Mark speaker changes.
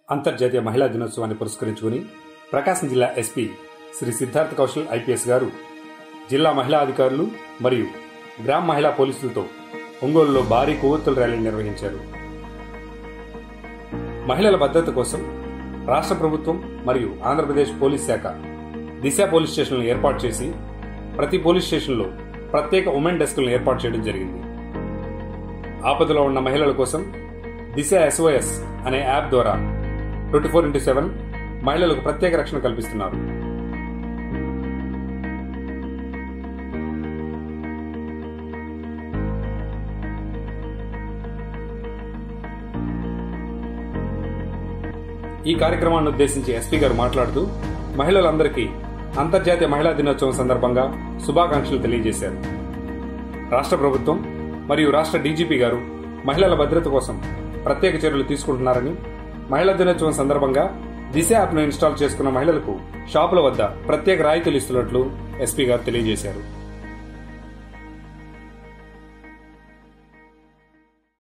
Speaker 1: అంతర్జాతీయ మహిళా దినోత్సవాన్ని పురస్కరించుకుని ప్రకాశం జిల్లా ఎస్పీ శ్రీ సిద్ధార్థ కౌశల్ ఐపీఎస్ గారు జిల్లా మహిళా అధికారులు మరియు గ్రామ మహిళా పోలీసులతో ఒంగోలులో భారీ కొవ్వొత్తుల ర్యాలీ నిర్వహించారు మహిళల భద్రత కోసం రాష్ట్ర ప్రభుత్వం మరియు ఆంధ్రప్రదేశ్ పోలీస్ శాఖ దిశ పోలీస్ స్టేషన్లను ఏర్పాటు చేసి ప్రతి పోలీస్ స్టేషన్లో ప్రత్యేక ఉమెన్ డెస్క్లను ఏర్పాటు చేయడం జరిగింది ఆపదలో ఉన్న మహిళల కోసం దిశ ఎస్ఓఎస్ అనే యాప్ ద్వారా ట్వంటీ ఫోర్ ఇంటూ సెవెన్ మహిళలకు ప్రత్యేక రక్షణ కల్పిస్తున్నారు ఈ కార్యక్రమాన్ని ఉద్దేశించి ఎస్పీ గారు మాట్లాడుతూ మహిళలందరికీ అంతర్జాతీయ మహిళా దినోత్సవం సందర్భంగా శుభాకాంక్షలు తెలియజేశారు రాష్ట్ర ప్రభుత్వం మరియు రాష్ట్ర డీజీపీ గారు మహిళల భద్రత కోసం ప్రత్యేక చర్యలు తీసుకుంటున్నారని మహిళా దినోత్సవం సందర్భంగా దిశ యాప్ను ఇన్స్టాల్ చేసుకున్న మహిళలకు షాపుల వద్ద ప్రత్యేక రాయితీలు ఇస్తున్నట్లు ఎస్పీ గారు తెలియజేశారు